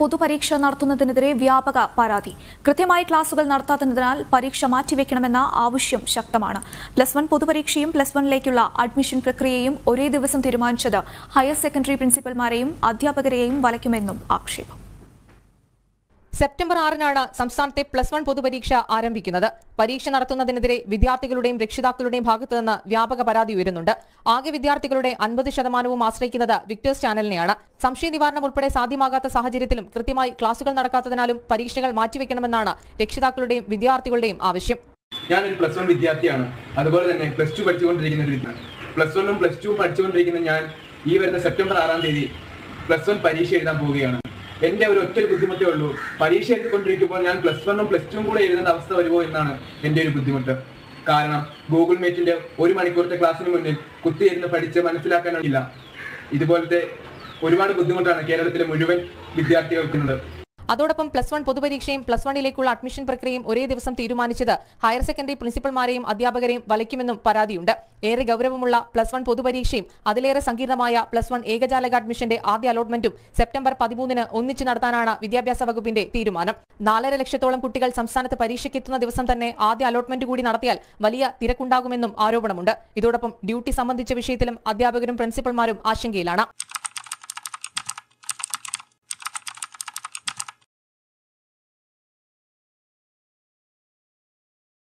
പൊതുപരീക്ഷ നടത്തുന്നതിനെതിരെ വ്യാപക പരാതി കൃത്യമായി ക്ലാസുകൾ നടത്താത്തതിനാൽ പരീക്ഷ മാറ്റിവെക്കണമെന്ന ആവശ്യം ശക്തമാണ് പ്ലസ് വൺ പൊതുപരീക്ഷയും പ്ലസ് വണ്ണിലേക്കുള്ള അഡ്മിഷൻ പ്രക്രിയയും ഒരേ ദിവസം തീരുമാനിച്ചത് ഹയർ സെക്കൻഡറി പ്രിൻസിപ്പൽമാരെയും അധ്യാപകരെയും വലയ്ക്കുമെന്നും ആക്ഷേപം സെപ്റ്റംബർ ആറിനാണ് സംസ്ഥാനത്തെ പ്ലസ് വൺ പൊതുപരീക്ഷ ആരംഭിക്കുന്നത് പരീക്ഷ നടത്തുന്നതിനെതിരെ വിദ്യാർത്ഥികളുടെയും രക്ഷിതാക്കളുടെയും ഭാഗത്തു നിന്ന് വ്യാപക പരാതി ഉയരുന്നുണ്ട് ആകെ വിദ്യാർത്ഥികളുടെ അൻപത് ശതമാനവും ആശ്രയിക്കുന്നത് വിക്ടേഴ്സ് ചാനലിനെയാണ് സംശയ നിവാരണം ഉൾപ്പെടെ സാധ്യമാകാത്ത സാഹചര്യത്തിലും കൃത്യമായി ക്ലാസുകൾ നടക്കാത്തതിനാലും പരീക്ഷകൾ മാറ്റിവെക്കണമെന്നാണ് രക്ഷിതാക്കളുടെയും വിദ്യാർത്ഥികളുടെയും ആവശ്യം ഞാനൊരു പ്ലസ് വൺ വിദ്യാർത്ഥിയാണ് അതുപോലെ തന്നെ പ്ലസ് ടു പഠിച്ചുകൊണ്ടിരിക്കുന്ന ഒരു വിദ്യാർത്ഥി പ്ലസ് വണ്ണും പ്ലസ് ടു പഠിച്ചുകൊണ്ടിരിക്കുന്ന ഞാൻ ഈ വരുന്ന സെപ്റ്റംബർ ആറാം തീയതി പ്ലസ് വൺ പരീക്ഷ എഴുതാൻ പോവുകയാണ് എന്റെ ഒരു ഒറ്റ ബുദ്ധിമുട്ടേ ഉള്ളൂ പരീക്ഷ എഴുതിക്കൊണ്ടിരിക്കുമ്പോൾ ഞാൻ പ്ലസ് വണ്ണും പ്ലസ് ടുവും കൂടെ എഴുതേണ്ട അവസ്ഥ വരുമോ എന്നാണ് എന്റെ ഒരു ബുദ്ധിമുട്ട് കാരണം ഗൂഗിൾ മീറ്റിന്റെ ഒരു മണിക്കൂറത്തെ ക്ലാസ്സിന് മുന്നിൽ കുത്തിയിരുന്ന് പഠിച്ച് മനസ്സിലാക്കാനില്ല ഇതുപോലത്തെ ഒരുപാട് ബുദ്ധിമുട്ടാണ് കേരളത്തിലെ മുഴുവൻ വിദ്യാർത്ഥികൾക്കുള്ളത് അതോടൊപ്പം പ്ലസ് വൺ പൊതുപരീക്ഷയും പ്ലസ് വണ്ണിലേക്കുള്ള അഡ്മിഷൻ പ്രക്രിയയും ഒരേ ദിവസം തീരുമാനിച്ചത് ഹയർ സെക്കൻഡറി പ്രിൻസിപ്പൽമാരെയും അധ്യാപകരെയും വലയ്ക്കുമെന്നും പരാതിയുണ്ട് ഏറെ ഗൌരവമുള്ള പ്ലസ് വൺ പൊതുപരീക്ഷയും അതിലേറെ സങ്കീർണമായ പ്ലസ് വൺ ഏകജാലക അഡ്മിഷന്റെ ആദ്യ അലോട്ട്മെന്റും സെപ്റ്റംബർ പതിമൂന്നിന് ഒന്നിച്ച് നടത്താനാണ് വിദ്യാഭ്യാസ വകുപ്പിന്റെ തീരുമാനം നാലര ലക്ഷത്തോളം കുട്ടികൾ സംസ്ഥാനത്ത് പരീക്ഷയ്ക്കെത്തുന്ന ദിവസം തന്നെ ആദ്യ അലോട്ട്മെന്റ് കൂടി നടത്തിയാൽ വലിയ തിരക്കുണ്ടാകുമെന്നും ആരോപണമുണ്ട് ഇതോടൊപ്പം ഡ്യൂട്ടി സംബന്ധിച്ച വിഷയത്തിലും അധ്യാപകരും പ്രിൻസിപ്പൽമാരും ആശങ്കയിലാണ്